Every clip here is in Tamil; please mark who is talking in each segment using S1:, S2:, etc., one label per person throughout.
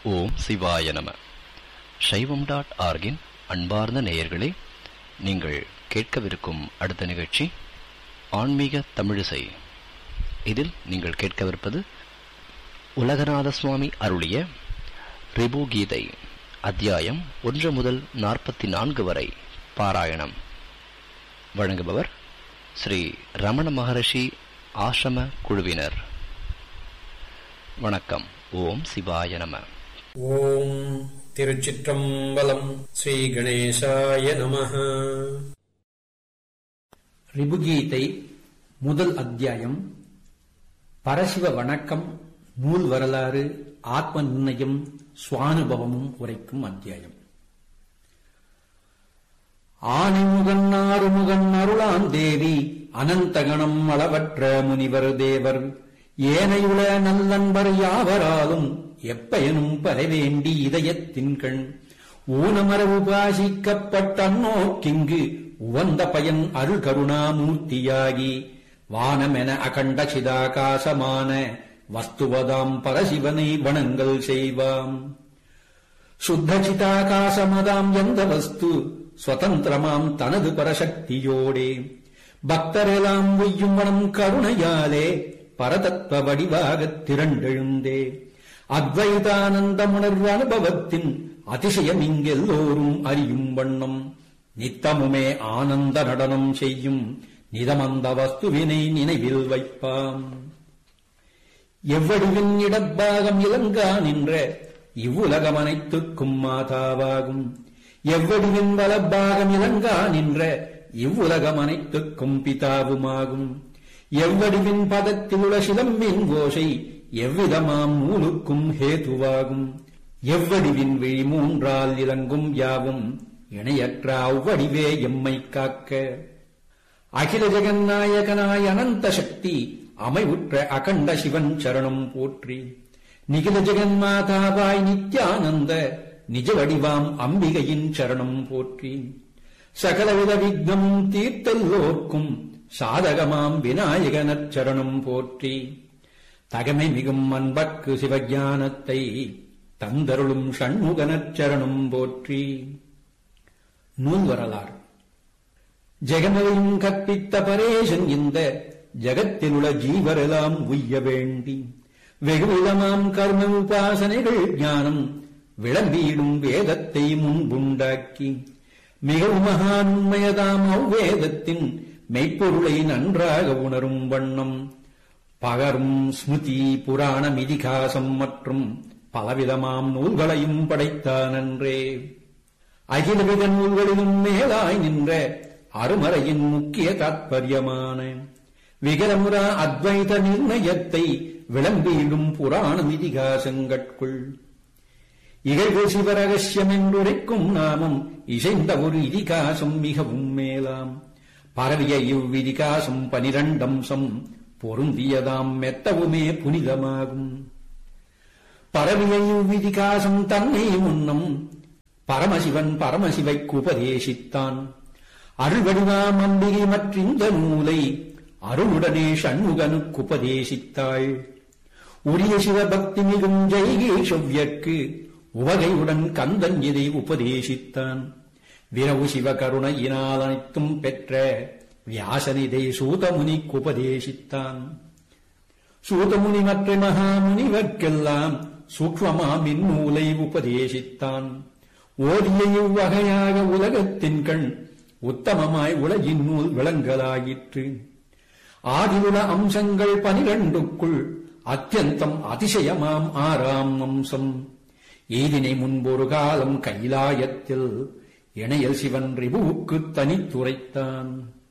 S1: ஓம் சிவாய நம சைவம் டாட் ஆர்கின் அன்பார்ந்த நேயர்களே நீங்கள் கேட்கவிருக்கும் அடுத்த நிகழ்ச்சி ஆன்மீக தமிழிசை இதில் நீங்கள் கேட்கவிருப்பது உலகநாத சுவாமி அருளிய ரிபு கீதை அத்தியாயம் ஒன்று முதல் நாற்பத்தி நான்கு வரை பாராயணம் வழங்குபவர் ஸ்ரீ ரமண மகரிஷி ஆசிரம குழுவினர் வணக்கம் ஓம் சிவாய நம
S2: ஓம் திருச்சிற்றம்பலம் ஸ்ரீ கணேசாய நமः
S3: ரிபுகீதை முதல் அத்தியாயம் பரசிவ வணக்கம் நூல் வரலாறு ஆத்ம நிர்ணயம் சுவானுபவமும் உரைக்கும் அத்தியாயம் ஆனைமுகன் ஆறுமுகன் அருளான் தேவி அனந்தகணம் அளவற்ற முனிவர் தேவர் ஏனையுள நல்லன்பர் யாவராலும் எப்பயனும் பரவேண்டி இதயத்தின் கண் ஊனமர உபாசிக்கப்பட்ட நோக்கிங்கு உவந்த பயன் அருள் கருணாமூர்த்தியாகி வானமென அகண்ட சிதாகாசமான வஸ்துவதாம் பரசிவனை வணங்கல் செய்வாம் சுத்த சிதாகாசமதாம் எந்த வஸ்து சுதந்திரமாம் தனது பரசக்தியோடே பக்தரெல்லாம் உய்யும் மனம் கருணையாலே பரதத்துவ வடிவாகத் திரண்டெழுந்தே அத்வைதானந்தமுணர்வு அனுபவத்தின் அதிசயம் இங்கெல்லோரும் அறியும் வண்ணம் நித்தமுமே ஆனந்த நடனம் செய்யும் நிதமந்த வஸ்துவினை நினைவில் வைப்பாம் எவ்வடிவின் இடப்பாகம் இலங்கா நின்ற இவ்வுலகம் அனைத்துக்கும் மாதாவாகும் எவ்வடிவின் வலப்பாகம் இலங்கா நின்ற இவ்வுலகம் அனைத்துக்கும் பிதாவுமாகும் எவ்வடிவின் பதத்தில் உள்ள சிலம்பின் கோஷை எவ்விதமாம் நூலுக்கும் ஹேதுவாகும் எவ்வடிவின் விழி மூன்றால் இலங்கும் யாவும் இணையற்ற அவ்வடிவே எம்மை காக்க அகில ஜெகநாயகனாய் அனந்த சக்தி அமைவுற்ற அகண்ட சிவன் சரணம் போற்றி நிகில ஜெகன்மாதாவாய் நித்யானந்த நிஜ வடிவாம் அம்பிகையின் சரணம் போற்றி சகலவித விக்னம் தீர்த்தல்லோர்க்கும் சாதகமாம் விநாயகனச் சரணம் போற்றி தகமை மிகும் அன்பர்க்கு சிவஞானத்தை தந்தருளும் ஷண்முகனச் சரணம் போற்றி நூல் வரலாறு ஜெகமதையும் கற்பித்த பரேசன் இந்த ஜகத்திலுள்ள ஜீவரெல்லாம் உய்ய வேண்டி வெகுவிதமாம் கர்ம உபாசனைகள் ஞானம் விளம்பியிடும் வேதத்தை முன்புண்டாக்கி மிகவும் மகான்மயதாம் அவ்வேதத்தின் மெய்ப்பொருளை நன்றாக உணரும் வண்ணம் பகரும் ஸ்மிருதி புராணம் இதிகாசம் மற்றும் பலவிதமாம் நூல்களையும் படைத்தானன்றே அகிலவித நூல்களிலும் மேலாய் நின்ற அருமறையின் முக்கிய தாத்பரியமான விகரமுரா அத்வைத நிர்ணயத்தை விளம்பியிடும் புராணம் இதிகாசங்கட்குள் இகழ்வு சிவரகசியம் என்றுரைக்கும் நாமம் இசைந்த ஒரு இதிகாசம் மிகவும் மேலாம் பரவிய இவ்விதிகாசம் பனிரண்டம்சம் பொருந்தியதாம் மெத்தவுமே புனிதமாகும் பரவிய இவ்விதிகாசம் தன்னை முன்னம் பரமசிவன் பரமசிவைக்கு உபதேசித்தான் அருள்வடிவாம் அம்பிகை மற்றிந்த நூலை அருளுடனே சண்முகனுக்கு உபதேசித்தாள் உரிய சிவபக்தி மிகும் ஜெய்கேஷவ்யற்கு உவகையுடன் கந்தன் இதை உபதேசித்தான் விரவு சிவகருணையினால் அனைத்தும் பெற்ற வியாசனிதை சூதமுனிக்கு உபதேசித்தான் சூதமுனி மற்ற மகாமுனிவர்க்கெல்லாம் சூக்மமாம் இந்நூலை உபதேசித்தான் ஓதிய இவ்வகையாக உலகத்தின் கண் உத்தமமாய் உலகின் நூல் விளங்கலாயிற்று ஆதிலுல அம்சங்கள் பனிரண்டுக்குள் அத்தியந்தம் அதிசயமாம் ஆறாம் அம்சம் ஏதினை முன்பொரு காலம் கைலாயத்தில் இணையல் சிவன் ரிபுவுக்கு தனித்துரைத்தான்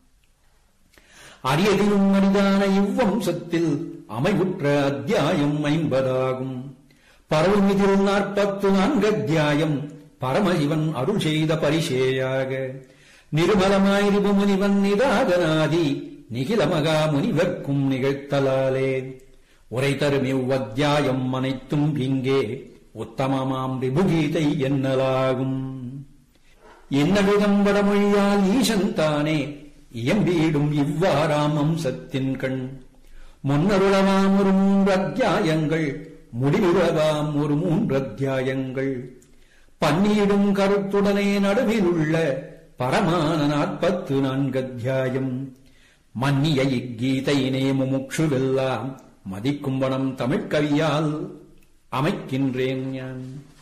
S3: அரியதிலும் அரிதான இவ்வம்சத்தில் அமைவுற்ற அத்தியாயம் ஐம்பதாகும் பரவுமிதில் நாற்பத்து நான்கு அத்தியாயம் பரமசிவன் அருள் செய்த பரிசேயாக நிர்மலமாய் ரிபுமுனிவன் நிதாதனாதி நிகில மகா முனிவர்க்கும் நிகழ்த்தலாலே உரை தரும் இவ்வத்தியாயம் அனைத்தும் இங்கே உத்தமமாம் ரிபுகீதை என்னலாகும் என்ன விதம் வடமொழியால் ஈசன் தானே இயம்பீடும் இவ்வாறாம் அம்சத்தின் கண் முன்னருளவாம் ஒரு மூன்று அத்தியாயங்கள் முடிவுறதாம் ஒரு மூன்று அத்தியாயங்கள் பன்னியிடும் கருத்துடனே நடுவில் உள்ள பரமான நாற்பத்து நான்கு அத்தியாயம் மன்னிய இக்கீதையினே முமுட்சுவெல்லாம் மதிக்கும்பணம் தமிழ்கவியால் அமைக்கின்றேன் ஞான்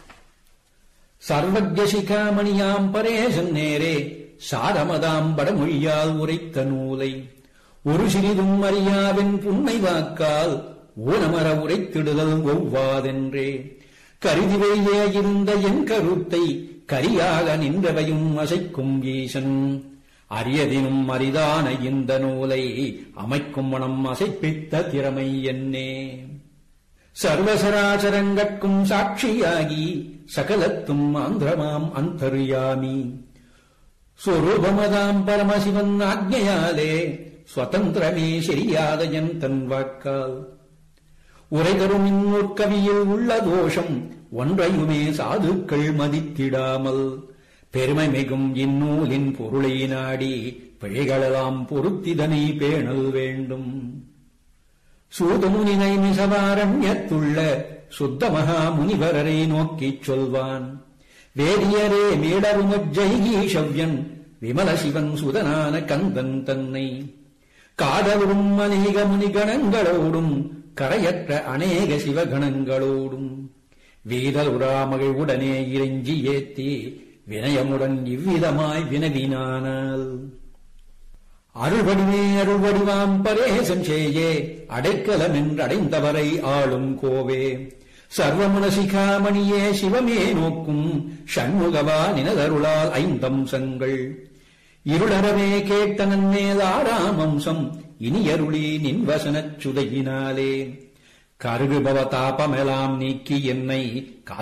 S3: சர்வஜ சிகாமணியாம் பரேசன் நேரே சாரமதாம் படமொழியால் உரைத்த நூலை ஒரு சிறிதும் அறியாவின் புன்மை வாக்கால் ஊனமர உரைத்திடுதல் ஒவ்வாதென்றே கருதிவையே இருந்த என் கருத்தை கரியாக நின்றவையும் அசைக்கும் ஈசன் அரியதினும் அரிதான இந்த நூலை அமைக்கும் மனம் அசைப்பித்த திறமை என்னே சர்வசராசரங்கட்கும் சாட்சியாகி சகலத்தும் ஆந்திரமாம் அந்தர்யாமி ஸ்வரூபமதாம் பரமசிவன் ஆக்ஞையாலே ஸ்வதந்திரமே சரியாத என் தன் வாக்கால் உரைதரும் இந்நூற்கவியில் உள்ள தோஷம் ஒன்றையுமே சாதுக்கள் மதித்திடாமல் பெருமை மிகும் இந்நூலின் பொருளை நாடி பிழைகளெல்லாம் பொருத்திதனை பேணல் வேண்டும் சூதமுனினை மிசவாரண்யத்துள்ள சுத்த மகா முனிவரரை நோக்கிச் சொல்வான் வேதியரே மேடருமஜ்ஜைகீஷவ்யன் விமல சிவன் சுதனான கந்தன் தன்னை காதலும் அநேக முனிகணங்களோடும் கரையற்ற அநேக சிவகணங்களோடும் வீரலுராமகள் உடனே இறைஞ்சி ஏத்தி வினயமுடன் இவ்விதமாய் வினவினானால் அருள்வடிவே அருள்வடிவாம் பரேசம் செய்யே அடைக்கலம் என்றடைந்தவரை ஆளும் கோவே சர்வமுனசிகாமணியே சிவமே நோக்கும் ஷண்முகவா நினதருளால் ஐந்தம்சங்கள் இருளறவே கேட்ட நன்மேல் ஆறாம் அம்சம் இனியருளி நின்வசனச் சுதையினாலே கருகுபவ தாபமெலாம் நீக்கி என்னை